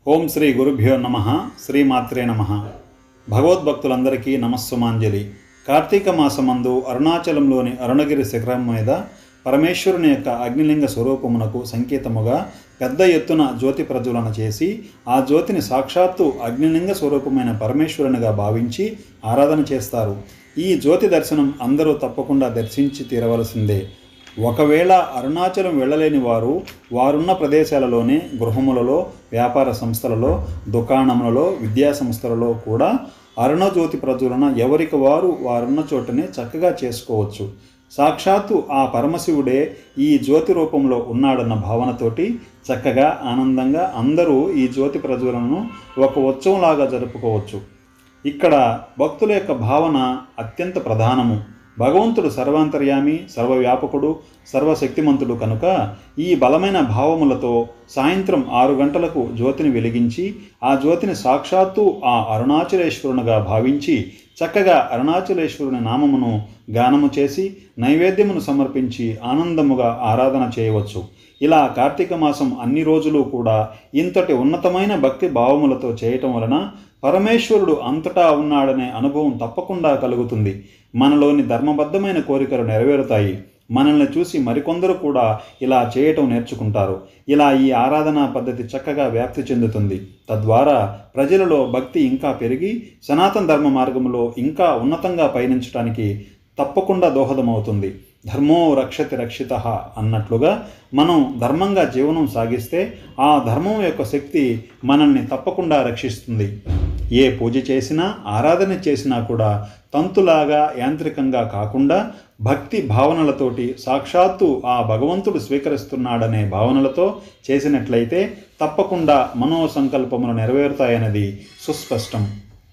ఓం శ్రీ గురుభ్యో నమ శ్రీమాత్రే నమ భగవద్భక్తులందరికీ నమస్సుమాంజలి కార్తీక మాసమందు అరుణాచలంలోని అరుణగిరి శిఖరం మీద పరమేశ్వరుని యొక్క అగ్నిలింగ స్వరూపమునకు సంకేతముగా పెద్ద ఎత్తున జ్యోతి ప్రజ్వలన చేసి ఆ జ్యోతిని సాక్షాత్తు అగ్నిలింగ స్వరూపమైన పరమేశ్వరునిగా భావించి ఆరాధన చేస్తారు ఈ జ్యోతి దర్శనం అందరూ తప్పకుండా దర్శించి తీరవలసిందే ఒకవేళ అరుణాచలం వెళ్ళలేని వారు వారున్న ప్రదేశాలలోనే గృహములలో వ్యాపార సంస్థలలో దుకాణములలో విద్యా సంస్థలలో కూడా అరుణజ్యోతి ప్రజ్వలన ఎవరికి వారు వారున్న చోటనే చక్కగా చేసుకోవచ్చు సాక్షాత్తు ఆ పరమశివుడే ఈ జ్యోతి రూపంలో ఉన్నాడన్న భావనతోటి చక్కగా ఆనందంగా అందరూ ఈ జ్యోతి ప్రజ్వలనను ఒక ఉత్సవంలాగా జరుపుకోవచ్చు ఇక్కడ భక్తుల యొక్క భావన అత్యంత ప్రధానము భగవంతుడు సర్వాంతర్యామి సర్వవ్యాపకుడు సర్వశక్తిమంతుడు కనుక ఈ బలమైన భావములతో సాయంత్రం ఆరు గంటలకు జ్యోతిని వెలిగించి ఆ జ్యోతిని సాక్షాత్తు ఆ అరుణాచలేశ్వరునిగా భావించి చక్కగా అరుణాచలేశ్వరుని నామమును గానము చేసి నైవేద్యమును సమర్పించి ఆనందముగా ఆరాధన చేయవచ్చు ఇలా కార్తీక మాసం అన్ని రోజులు కూడా ఇంతటి ఉన్నతమైన భక్తి భావములతో చేయటం వలన పరమేశ్వరుడు అంతటా ఉన్నాడనే అనుభవం తప్పకుండా కలుగుతుంది మనలోని ధర్మబద్ధమైన కోరికలు నెరవేరుతాయి మనల్ని చూసి మరికొందరు కూడా ఇలా చేయటం నేర్చుకుంటారు ఇలా ఈ ఆరాధనా పద్ధతి చక్కగా వ్యాప్తి చెందుతుంది తద్వారా ప్రజలలో భక్తి ఇంకా పెరిగి సనాతన ధర్మ మార్గంలో ఇంకా ఉన్నతంగా పయనించడానికి తప్పకుండా దోహదమవుతుంది ధర్మో రక్షతి రక్షిత అన్నట్లుగా మనం ధర్మంగా జీవనం సాగిస్తే ఆ ధర్మం యొక్క శక్తి మనల్ని తప్పకుండా రక్షిస్తుంది ఏ పూజ చేసినా ఆరాధన చేసినా కూడా తంతులాగా యాంత్రికంగా కాకుండా భక్తి భావనలతోటి సాక్షాత్తు ఆ భగవంతుడు స్వీకరిస్తున్నాడనే భావనలతో చేసినట్లయితే తప్పకుండా మనోసంకల్పములు నెరవేరుతాయన్నది సుస్పష్టం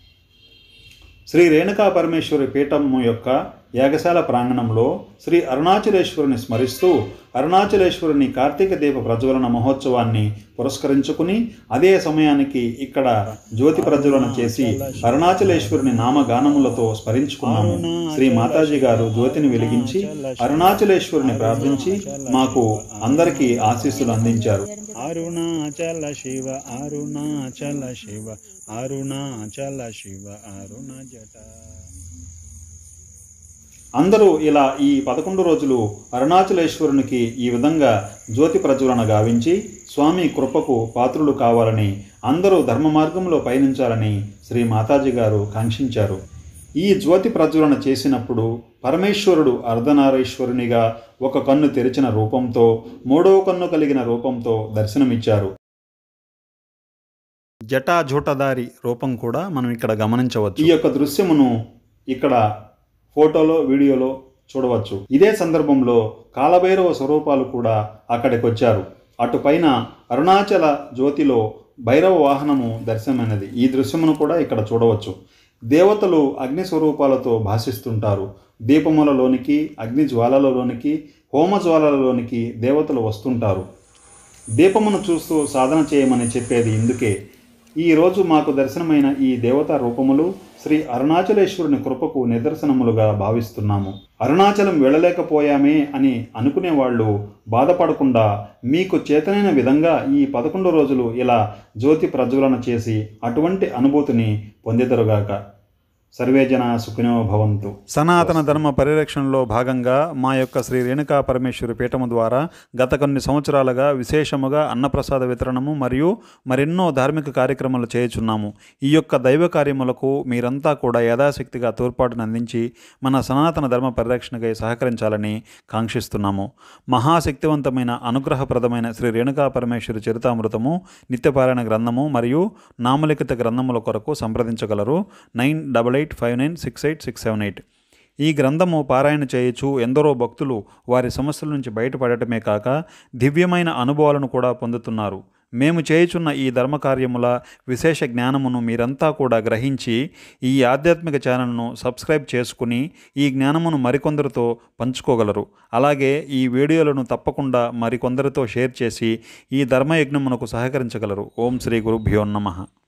శ్రీ రేణుకా పరమేశ్వరి పీఠము యొక్క యాగశాల ప్రాంగణంలో శ్రీ అరుణాచలేశ్వరుని స్మరిస్తూ అరుణాచలేశ్వరుని కార్తీక దీప ప్రజ్వలన మహోత్సవాన్ని పురస్కరించుకుని అదే సమయానికి ఇక్కడ జ్యోతి ప్రజ్వలన చేసి అరుణాచలేశ్వరుని నామగానములతో స్మరించుకున్నాము శ్రీ మాతాజీ గారు జ్యోతిని వెలిగించి అరుణాచలేశ్వరుని ప్రార్థించి మాకు అందరికీ ఆశీస్సులు అందించారు అరుణాచల శివ అరుణాచల శివ అరుణాచల శివ అరుణ జట అందరూ ఇలా ఈ పదకొండు రోజులు అరుణాచలేశ్వరునికి ఈ విధంగా జ్యోతి ప్రజ్వలన గావించి స్వామి కృపకు పాత్రులు కావాలని అందరూ ధర్మ మార్గంలో పయనించాలని శ్రీ మాతాజీ గారు కాంక్షించారు ఈ జ్యోతి ప్రజ్వలన చేసినప్పుడు పరమేశ్వరుడు అర్ధనారీశ్వరునిగా ఒక కన్ను తెరిచిన రూపంతో మూడవ కన్ను కలిగిన రూపంతో దర్శనమిచ్చారు జటాజూటదారి రూపం కూడా మనం ఇక్కడ గమనించవచ్చు ఈ యొక్క దృశ్యమును ఇక్కడ ఫోటోలో వీడియోలో చూడవచ్చు ఇదే సందర్భంలో కాలభైరవ స్వరూపాలు కూడా అక్కడికి వచ్చారు అటుపైన అరుణాచల జ్యోతిలో భైరవ వాహనము దర్శనమైనది ఈ దృశ్యమును కూడా ఇక్కడ చూడవచ్చు దేవతలు అగ్ని స్వరూపాలతో భాషిస్తుంటారు దీపములలోనికి అగ్ని జ్వాలలలోనికి హోమ జ్వాలలలోనికి దేవతలు వస్తుంటారు దీపమును చూస్తూ సాధన చేయమని చెప్పేది ఇందుకే ఈ రోజు మాకు దర్శనమైన ఈ దేవతా రూపములు శ్రీ అరుణాచలేశ్వరుని కృపకు నిదర్శనములుగా భావిస్తున్నాము అరుణాచలం వెళ్ళలేకపోయామే అని అనుకునే వాళ్ళు బాధపడకుండా మీకు చేతనైన విధంగా ఈ పదకొండు రోజులు ఇలా జ్యోతి ప్రజ్వలన చేసి అటువంటి అనుభూతిని పొందిదరుగాక సర్వేజన సుఖినో భవంతు సనాతన ధర్మ పరిరక్షణలో భాగంగా మా యొక్క శ్రీ రేణుకా పరమేశ్వరి పీఠము ద్వారా గత కొన్ని సంవత్సరాలుగా విశేషముగా అన్నప్రసాద వితరణము మరియు మరెన్నో ధార్మిక కార్యక్రమాలు చేయుచున్నాము ఈ యొక్క దైవ కార్యములకు మీరంతా కూడా యథాశక్తిగా తోడ్పాటును అందించి మన సనాతన ధర్మ పరిరక్షణకై సహకరించాలని కాంక్షిస్తున్నాము మహాశక్తివంతమైన అనుగ్రహప్రదమైన శ్రీ రేణుకా పరమేశ్వరి చరితామృతము నిత్యపారాయణ గ్రంథము మరియు నామలిఖిత గ్రంథముల కొరకు సంప్రదించగలరు nine double eight five nine six eight six seven eight ఈ గ్రంథము పారాయణ చేయొచ్చు ఎందరో భక్తులు వారి సమస్యల నుంచి బయటపడటమే కాక దివ్యమైన అనుభవాలను కూడా పొందుతున్నారు మేము చేయుచున్న ఈ ధర్మకార్యముల విశేష జ్ఞానమును మీరంతా కూడా గ్రహించి ఈ ఆధ్యాత్మిక ఛానల్ను సబ్స్క్రైబ్ చేసుకుని ఈ జ్ఞానమును మరికొందరితో పంచుకోగలరు అలాగే ఈ వీడియోలను తప్పకుండా మరికొందరితో షేర్ చేసి ఈ ధర్మయజ్ఞమునకు సహకరించగలరు ఓం శ్రీ గురుభ్యో నమః